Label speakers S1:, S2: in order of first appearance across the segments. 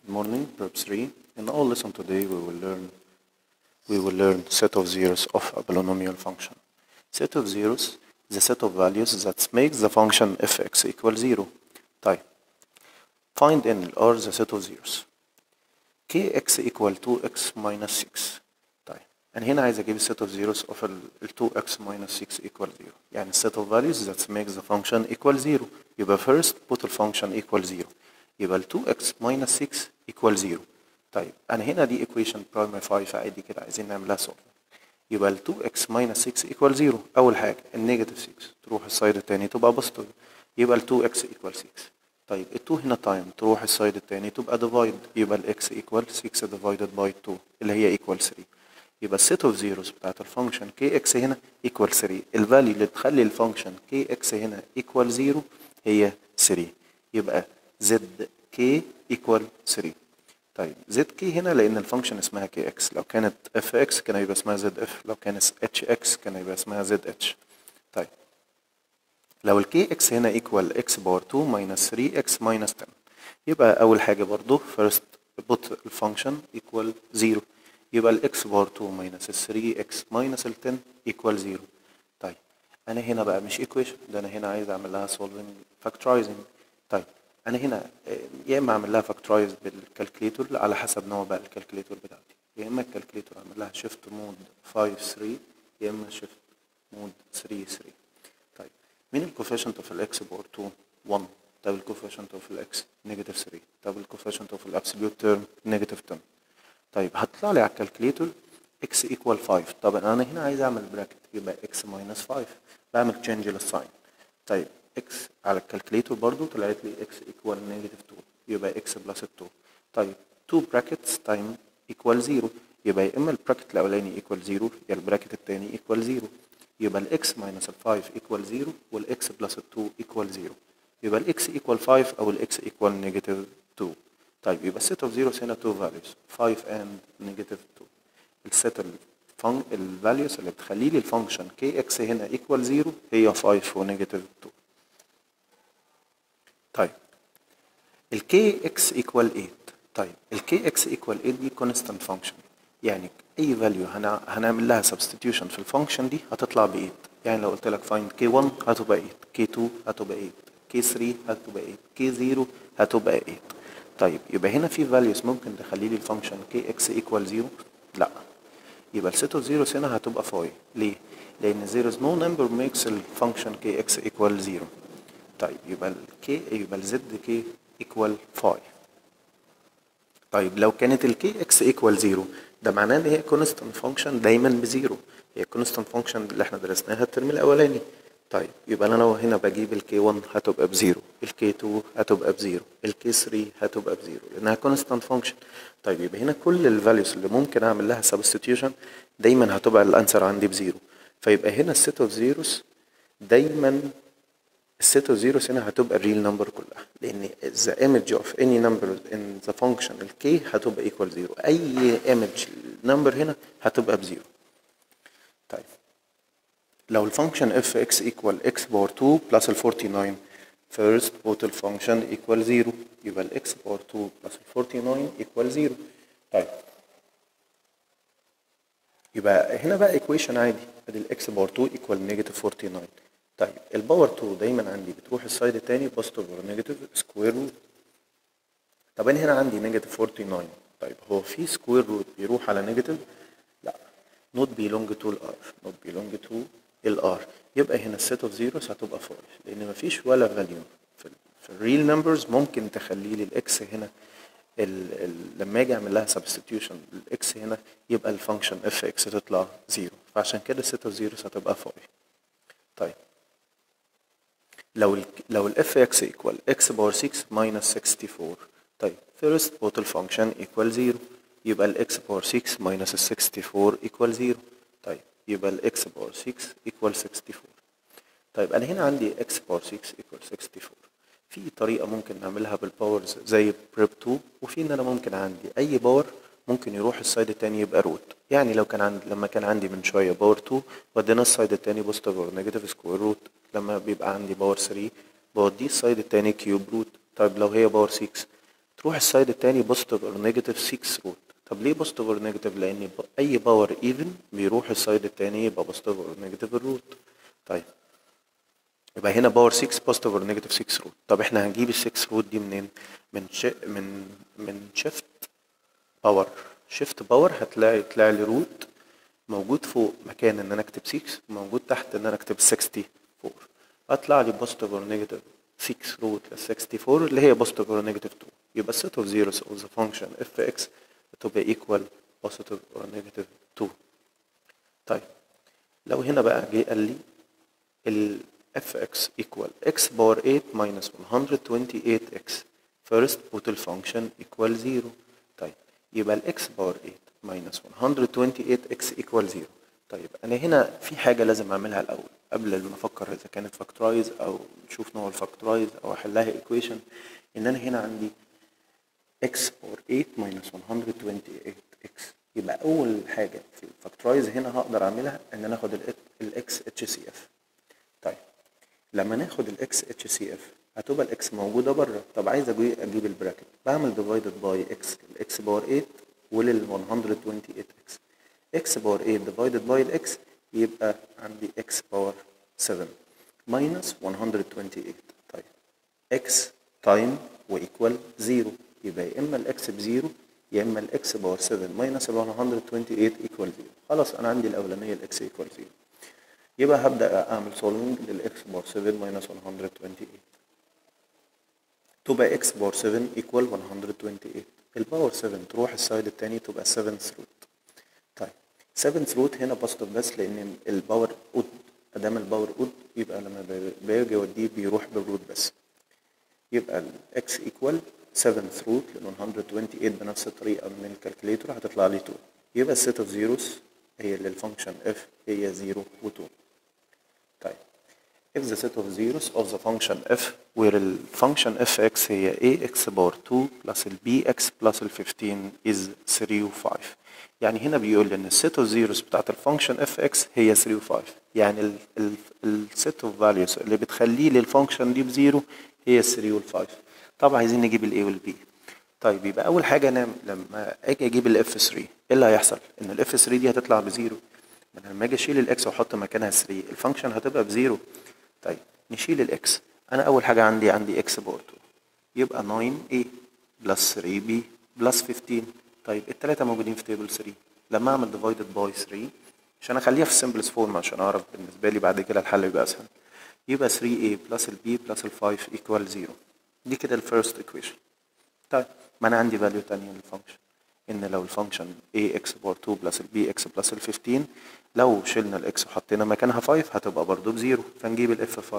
S1: Good morning, Prep 3. In our lesson today, we will learn we will learn set of zeros of a polynomial function. Set of zeros is a set of values that makes the function fx equal 0. طيب find in R the set of zeros. kx equal 2x minus 6. طيب أنا هنا عايز أجيب set of zeros of ال 2x minus 6 equal 0. يعني set of values that makes the function equal 0. يبقى first put the function equal 0. يبقى ال 2x minus 6 equal 0. طيب انا هنا دي equation primary 5 عادي كده عايزين نعملها solve يبقى ال 2x minus 6 equal 0 اول حاجه النيجاتيف 6 تروح السايد التاني تبقى بوزيتيف يبقى ال 2x equal 6 طيب ال 2 هنا تايم تروح السايد التاني تبقى ديفايد يبقى ال x equal 6 divided by 2 اللي هي equal 3 يبقى السيت اوف زيروز بتاعت الفانكشن kx هنا equal 3 الفاليو اللي تخلي الفانكشن kx هنا equal 0 هي 3 يبقى زد k equal 3 طيب زد كي هنا لان الفانكشن اسمها كي اكس لو كانت اف اكس كان هيبقى اسمها زد اف لو كانت اتش اكس كان هيبقى اسمها زد اتش طيب لو الكي اكس هنا ايكوال اكس باور 2 ماينس 3 اكس ماينس 10 يبقى اول حاجه برضو فيرست بوت الفانكشن ايكوال 0 يبقى الاكس باور 2 ماينس 3 اكس ماينس ال 10 ايكوال 0 طيب انا هنا بقى مش ايكويشن ده انا هنا عايز اعمل لها سولفنج فاكترايزنج طيب انا هنا يا اما اعمل لها فاكترايز بالكالكليتور على حسب نوع بقى الكالكليتور بتاعتي يا اما الكالكليتور اعمل لها شيفت مود 5 3 يا اما شيفت مود 3 3 طيب مين الكوفيشنت اوف الاكس باور 2 1 طب الكوفيشنت اوف الاكس نيجاتيف 3 طب الكوفيشنت اوف الابسوليوت تيرم نيجاتيف 10 طيب هتطلع لي على الكالكليتور اكس ايكوال 5 طب انا هنا عايز اعمل براكت يبقى اكس ماينس 5 بعمل تشينج للساين طيب اكس على الكالكليتور برضو طلعت لي اكس ايكوال نيجاتيف 2 يبقى اكس بلس 2 طيب 2 براكتس تايم ايكوال 0 يبقى يا اما البراكت الاولاني ايكوال 0 يا البراكت الثاني ايكوال 0 يبقى الاكس ماينس ال 5 ايكوال 0 والاكس بلس 2 ايكوال 0 يبقى الاكس ايكوال 5 او الاكس ايكوال نيجاتيف 2 طيب يبقى السيت اوف زيروز هنا 2 فاليوز 5 اند نيجاتيف 2 السيت الفاليوز اللي بتخلي لي الفانكشن كي اكس هنا ايكوال 0 هي 5 ونيجاتيف 2 طيب الكي اكس ايكوال 8 طيب الكي اكس ايكوال 8 دي كونستانت فانكشن يعني اي فاليو هنعمل لها سبستيتيوشن في الفانكشن دي هتطلع ب 8 يعني لو قلت لك فايند كي 1 هتبقى 8 كي 2 هتبقى 8 كي 3 هتبقى 8 كي 0 هتبقى 8 طيب يبقى هنا في فاليوز ممكن تخلي لي الفانكشن كي اكس ايكوال 0 لا يبقى السيت اوف زيروز هنا هتبقى 5 ليه؟ لان there is no number makes الفانكشن كي اكس ايكوال 0 طيب يبقى الكي يبقى الزد كي ايكوال 5 طيب لو كانت الكي اكس ايكوال 0 ده معناه ان هي كونستانت فانكشن دايما بزيرو هي كونستانت فانكشن اللي احنا درسناها الترم الاولاني طيب يبقى انا لو هنا بجيب الكي 1 هتبقى بزيرو الكي 2 هتبقى بزيرو الكي 3 هتبقى بزيرو لانها كونستانت فانكشن طيب يبقى هنا كل الفاليوز اللي ممكن اعمل لها سبستيوشن دايما هتبقى الانسر عندي بزيرو فيبقى هنا السيت اوف زيروز دايما السيت اوف زيروز هنا هتبقى الريل نمبر كلها لان the image of any number in the function الكي هتبقى equal زيرو اي image نمبر هنا هتبقى بزيرو طيب لو الفانكشن اف اكس equal x باور 2 plus ال 49 first put الفانكشن equal 0 يبقى ال x باور 2 plus ال 49 equal 0 طيب يبقى هنا بقى equation عادي ادي ال x باور 2 equal negative 49 طيب الباور 2 دايما عندي بتروح السايد الثاني بوزيتيف اور نيجاتيف سكوير روت طب انا هنا عندي نيجاتيف 49 طيب هو في سكوير روت بيروح على نيجاتيف لا نوت بيلونج تو الار نوت بيلونج تو الار يبقى هنا السيت اوف زيروز هتبقى 5 لان مفيش ولا فاليو في, في الريل نمبرز ممكن تخلي لي الاكس هنا ال ال لما اجي اعمل لها سبستيوشن الاكس هنا يبقى الفانكشن اف اكس تطلع زيرو فعشان كده السيت اوف زيروز هتبقى 5 طيب لو ال لو الاف اكس ايكوال اكس باور 6 ماينس 64 طيب first put الفانكشن equal 0 يبقى الاكس باور 6 ماينس ال 64 equal 0 طيب يبقى الاكس باور 6 equal 64 طيب انا هنا عندي اكس باور 6 equal 64 في طريقة ممكن نعملها بالباورز زي بريب 2 وفي ان انا ممكن عندي اي باور ممكن يروح السايد التاني يبقى روت يعني لو كان عندي لما كان عندي من شويه باور 2 ودينا السايد التاني بوزيتيف اور نيجاتيف سكوير روت لما بيبقى عندي باور 3 بوديه السايد التاني كيوب روت طيب لو هي باور 6 تروح السايد التاني بوزيتيف اور نيجاتيف 6 روت طب ليه بوزيتيف اور نيجاتيف لان ب- اي باور ايفن بيروح السايد التاني يبقى بوزيتيف اور نيجاتيف الروت طيب يبقى هنا باور 6 بوزيتيف اور نيجاتيف 6 روت طب احنا هنجيب ال 6 روت دي منين من ش... من من شيفت باور شيفت باور هتلاقي يطلع لي روت موجود فوق مكان ان انا اكتب 6 موجود تحت ان انا اكتب 64 هطلع لي بوزيتيف اور نيجاتيف 6 روت لل 64 اللي هي بوزيتيف اور نيجاتيف 2 يبقى السيت اوف زيروز اوف ذا فانكشن اف اكس هتبقى ايكوال بوزيتيف اور نيجاتيف 2 طيب لو هنا بقى جه قال لي ال fx equal x power 8 minus 128x first put the function equal 0 طيب يبقى ال x power 8 minus 128x equal 0 طيب انا هنا في حاجه لازم اعملها الاول قبل ما افكر اذا كانت فاكتورايز او نشوف نوع الفاكتورايز او احلها equation ان انا هنا عندي x power 8 minus 128x يبقى اول حاجه في الفاكتورايز هنا هقدر اعملها ان انا اخد الاكس اتش سي اف طيب لما ناخد الاكس اتش سي اف هتبقى الاكس موجوده بره طب عايز أجي- اجيب البراكت بعمل ديفايدد باي اكس الاكس باور 8 ولل 128 اكس اكس باور 8 ديفايدد باي الاكس يبقى عندي اكس باور 7 ماينس 128 طيب اكس تايم وايكوال 0 يبقى يا اما الاكس بزيرو يا اما الاكس باور 7 ماينس ال 128 ايكوال 0 خلاص انا عندي الاولانيه الاكس ايكوال 0 يبقى هبدا اعمل سولفنج للاكس باور 7 ماينس 128 تبقى اكس باور 7 ايكوال 128 الباور 7 تروح السايد الثاني تبقى 7 روت طيب 7 روت هنا بوزيتيف بس لان الباور اود ادام الباور اود يبقى لما ب- باجي اوديه بيروح بالروت بس يبقى الاكس ايكوال 7 روت لل 128 بنفس الطريقه من الكالكوليتور هتطلع لي 2 يبقى السيت اوف زيروز هي للفانكشن اف هي 0 و2 طيب if the set of zeros of the function f where the function fx هي ax power 2 plus ال bx plus ال 15 is 3 و 5 يعني هنا بيقول لي ان السيت اوف زيروز بتاعت الفانكشن اف اكس هي 3 و 5 يعني السيت اوف فاليوز اللي بتخليه للفانكشن دي بزيرو هي 3 وال 5 طب عايزين نجيب الاي والبي طيب يبقى اول حاجه نعمل لما اجي اجيب الاف 3 ايه اللي هيحصل ان الاف 3 دي هتطلع بزيرو ما أنا لما اجي اشيل الاكس واحط مكانها 3 الفانكشن هتبقى بزيرو طيب نشيل الاكس انا اول حاجه عندي عندي اكس باور 2 يبقى 9 a بلس 3 b بلس 15 طيب الثلاثه موجودين في تيبل 3 لما اعمل ديفايدد باي 3 عشان اخليها في السمبلس فورم عشان اعرف بالنسبه لي بعد كده الحل يبقى اسهل يبقى 3a بلس ال b بلس ال 5 equal 0 دي كده الفيرست equation طيب ما انا عندي فاليو تانية للفانكشن ان لو الفانكشن ax باور 2 بلس ال bx بلس ال 15 لو شلنا الاكس وحطينا مكانها 5 هتبقى برضه بزيرو فنجيب الاف 5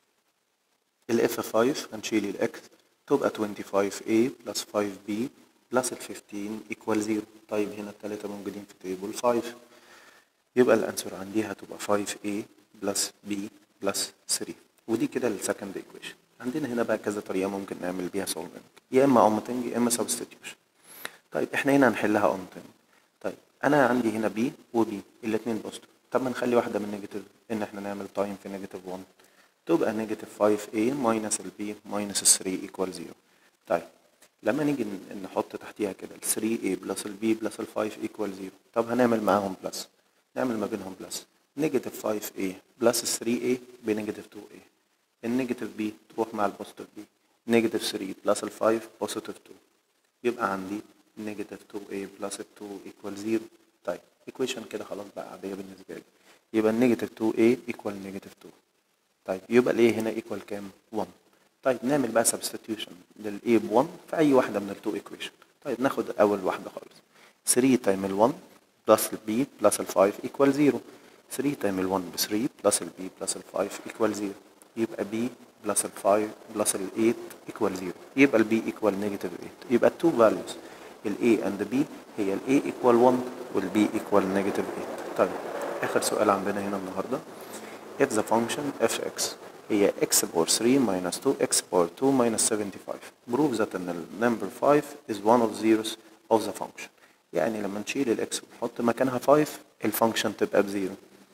S1: الاف 5 هنشيل الاكس تبقى 25a بلس 5b بلس ال 15 equal 0 طيب هنا الثلاثة موجودين في تيبل 5 يبقى الانسر عندي هتبقى 5a بلس b بلس 3 ودي كده السكند ايكويشن عندنا هنا بقى كذا طريقة ممكن نعمل بيها سولفنج يا اما اومتنج يا اما سبستيتيوشن طيب احنا هنا هنحلها اومتنج طيب انا عندي هنا b وb الاثنين بوزيتيف طب ما نخلي واحدة من نيجاتيف ان احنا نعمل تايم في نيجاتيف 1 تبقى نيجاتيف 5a ماينس ال b ماينس ال 3 ايكوال 0 طيب لما نيجي ن- نحط تحتيها كده ال 3a بلس ال b بلس ال 5 ايكوال 0 طب هنعمل معاهم بلس نعمل ما بينهم بلس نيجاتيف 5a بلس 3a بنيجاتيف 2a النيجاتيف b تروح مع البوزيتيف b نيجاتيف 3 بلس ال 5 بوزيتيف 2 يبقى عندي نيجاتيف 2a بلس 2 ايكوال 0 طيب ايكويشن كده خلاص بقى عاديه بالنسبه لي يبقى النيجاتيف 2a ايكوال نيجاتيف 2 طيب يبقى الايه هنا ايكوال كام 1 طيب نعمل بقى سبستيتيوشن للاي ب 1 في اي واحده من التو ايكويشن طيب ناخد اول واحده خالص 3 تايم ال 1 بلس البي بلس ال 5 ايكوال 0 3 تايم ال 1 ب 3 بلس البي بلس ال 5 ايكوال 0 يبقى بي بلس ال 5 بلس ال 8 ايكوال 0 يبقى البي ايكوال نيجاتيف 8 يبقى التو فاليوز الاي اند بي هي الاي ايكوال 1 والبي ايكوال نيجاتيف 8 طيب اخر سؤال عندنا هنا النهارده if the function fx هي x power 3 minus 2x power 2 minus 75 prove that ان ال number 5 is one of zeros of the function يعني لما نشيل الاكس ونحط مكانها 5 الفانكشن تبقى بزيرو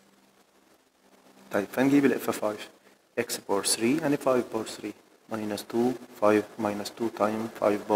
S1: طيب فنجيب الاف 5 x power 3 يعني 5 power 3 minus 2 5 minus 2 time 5 power